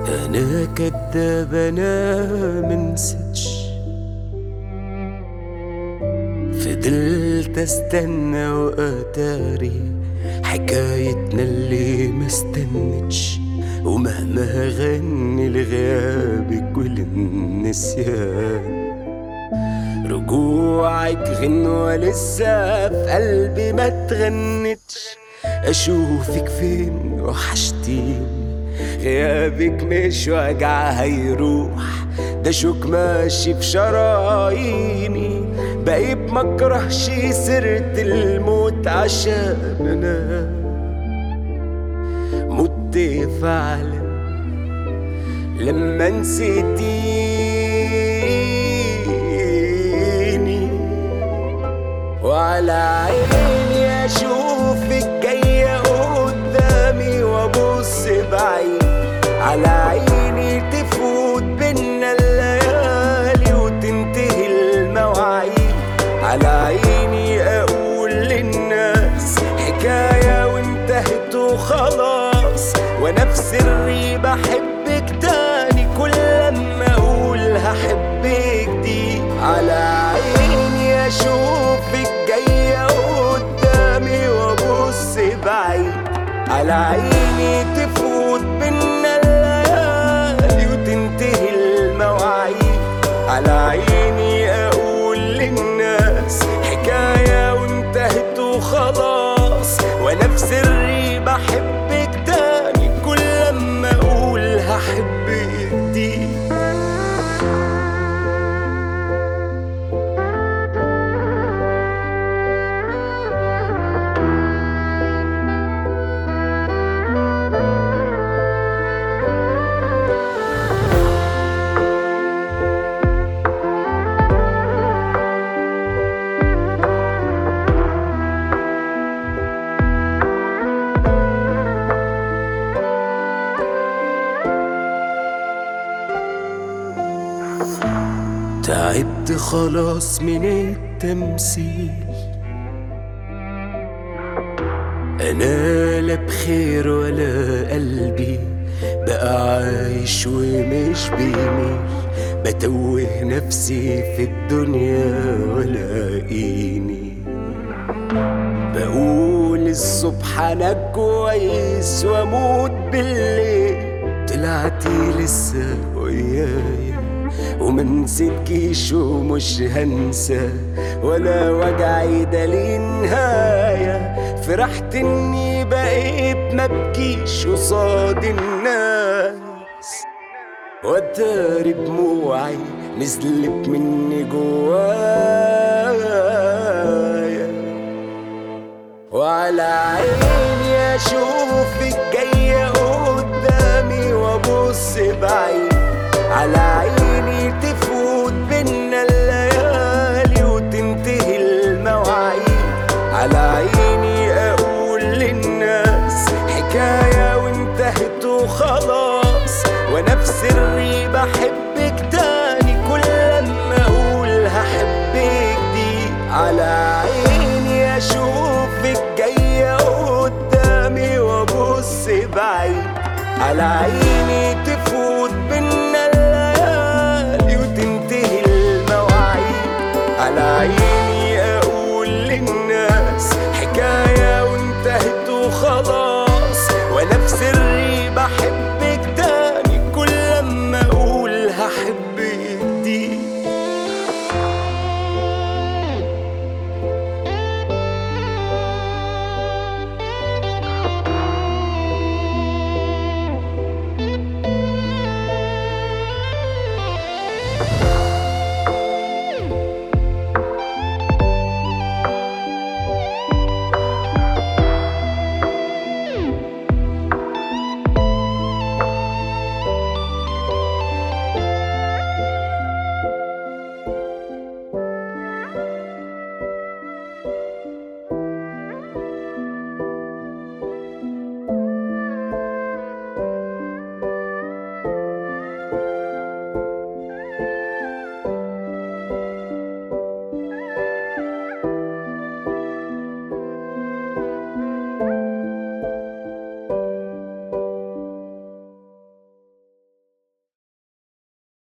انا كداب انا منسكش فضلت استنى واتاري حكايتنا اللي ما استنتش ومهما غني لغيابك وللنسيان رجوعك غنوة لسه في قلبي ما تغنتش اشوفك فين وحشتيني غيابك مش وجع هيروح ده شوك ماشي في شراييني بقيت مكرهش سيرة الموت عشان انا مت فعلا لما نسيتيني وعلى عيني اشوفك جاية قدامي وابص بعيد على عيني تفوت بينا الليالي وتنتهي المواعيد على عيني اقول للناس حكاية وانتهت وخلاص وانا في سري بحبك تاني كل لما اقول هحبك دي على عيني اشوفك جاية قدامي وابص بعيد على عيني تفوت بينا الليالي وتنتهي المواعيد على عيني اقول للناس حكاية وانتهت وخلاص وانا في سري بحبك تاني كل لما اقول هحبك دي تعبت خلاص من التمثيل انا لا بخير ولا قلبي بقى عايش ومش بيميل بتوه نفسي في الدنيا ولاقيني بقول الصبح انا كويس واموت بالليل طلعتي لسه ويايا وما نسيتكيش ومش هنسى ولا وجعي ده ليه نهاية فرحت اني بقيت مبكيش قصاد الناس واتاري دموعي نزلت مني جوايا وعلى عيني اشوفك جاية قدامي وابص بعيد على عيني تفوت بينا الليالي وتنتهي المواعيد على عيني اقول للناس حكاية وانتهت وخلاص وانا في سري بحبك تاني كل لما اقول هحبك دي على عيني اشوفك جاية قدامي وابص بعيد على عيني تفوت بينا الليالي وتنتهي المواعيد على عيني